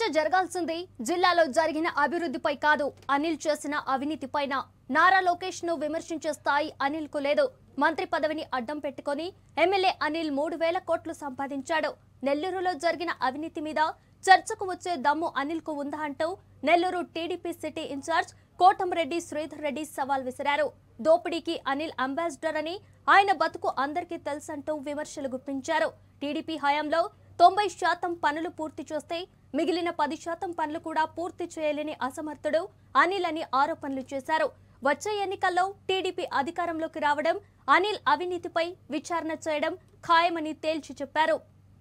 జరగాల్సింది జిల్లాలో జరిగిన అభివృద్ధిపై కాదు అనిల్ చేసిన అవినీతిపైన నారా లోకేష్ ను విమర్శించే స్థాయి అనిల్ కు లేదు మంత్రి పదవిని అడ్డం పెట్టుకొని ఎమ్మెల్యే అనిల్ మూడు వేల కోట్లు సంపాదించాడు నెల్లూరులో జరిగిన అవినీతి మీద చర్చకు వచ్చే దమ్ము అనిల్ కు ఉందా అంటూ నెల్లూరు టీడీపీ సిటీ ఇన్ఛార్జ్ కోటంరెడ్డి శ్రీధర్ రెడ్డి సవాల్ విసిరారు దోపిడీకి అనిల్ అంబాసిడర్ అని ఆయన బతుకు అందరికీ తెలుసంటూ విమర్శలు గుప్పించారు టీడీపీ హయాంలో తొంభై శాతం పనులు పూర్తి చేస్తే మిగిలిన పది శాతం పనులు కూడా పూర్తి చేయలేని అసమర్థుడు అనిల్ అని ఆరోపణలు చేశారు వచ్చే ఎన్నికల్లో టీడీపీ అధికారంలోకి రావడం అనిల్ అవినీతిపై విచారణ చేయడం ఖాయమని తేల్చి చెప్పారు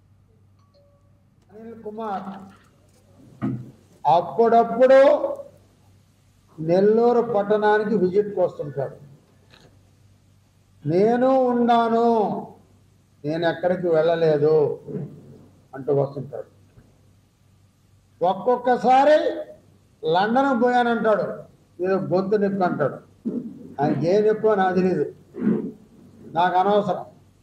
అనిల్ కుమార్ అప్పుడప్పుడు నెల్లూరు పట్టణానికి విజిట్కి వస్తుంటాడు నేను ఉన్నాను నేను ఎక్కడికి వెళ్ళలేదు అంటూ వస్తుంటాడు ఒక్కొక్కసారి లండన్ పోయానంటాడు ఏదో గొంతు నొప్పి అంటాడు ఆయనకి ఏ నొప్పో నాకు తెలియదు నాకు అనవసరం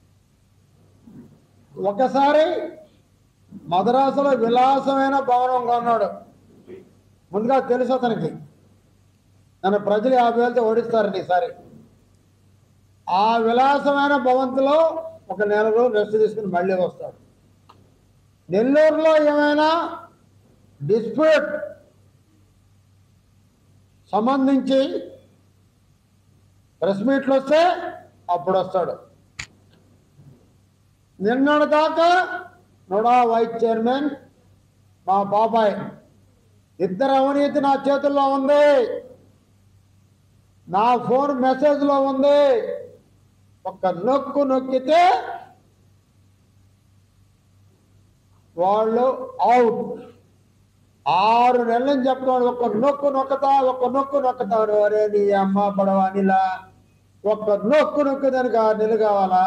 ఒకసారి మద్రాసులో విలాసమైన భవనం కొన్నాడు ముందుగా తెలుసు అతనికి నన్ను ప్రజలు యాభై వేలతో ఓడిస్తారండి ఈసారి ఆ విలాసమైన భవంతిలో ఒక నెల రోజులు రెస్ట్ తీసుకుని మళ్ళీ వస్తాడు నెల్లూరులో ఏమైనా డిస్ప్యూట్ సంబంధించి ప్రెస్ మీట్లు వస్తే అప్పుడు వస్తాడు నిన్నటి దాకా నోడా వైస్ చైర్మన్ మా బాబాయ్ ఇద్దరు అవినీతి నా చేతుల్లో ఉంది నా ఫోన్ మెసేజ్లో ఉంది ఒక్క నొక్కు నొక్కితే వాళ్ళు అవుట్ ఆరు నెలలు చెప్తాడు ఒక్క నొక్కు నొక్కుతా ఒక్క నొక్కు నొక్కుతాడు అరే నీ అమ్మ పడవ అనిలా ఒక్క నొక్కు నొక్కు దానికి ఆరు నెలలు కావాలా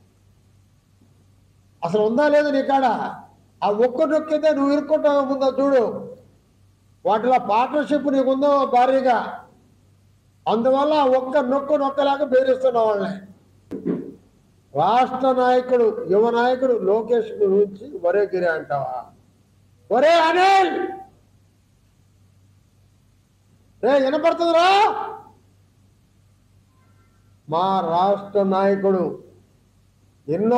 అసలు ఉందా లేదా నీ కాడ ఆ ఒక్క నొక్కితే నువ్వు ఇరుక్కుంటావు ముందో చూడు వాటిలో పార్ట్నర్షిప్ నీకుందో భారీగా అందువల్ల ఆ ఒక్క నొక్కు నొక్కలేక బెదిరిస్తున్నావు వాళ్ళని రాష్ట్ర నాయకుడు యువ నాయకుడు లోకేష్ గురించి ఒరే గిరి అంటావా ఒరే అనిల్ రే వినపడుతుందిరా మా రాష్ట్ర నాయకుడు ఎన్నో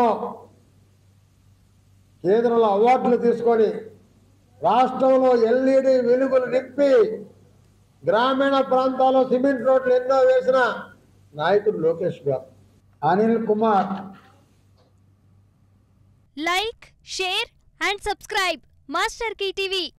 కేంద్రంలో అవార్డులు తీసుకొని రాష్ట్రంలో ఎల్ఈడి వెలుగులు నింపి గ్రామీణ ప్రాంతాల్లో సిమెంట్ రోడ్లు ఎన్నో వేసిన నాయకుడు లోకేష్ గారు Anil Kumar like share and subscribe master TV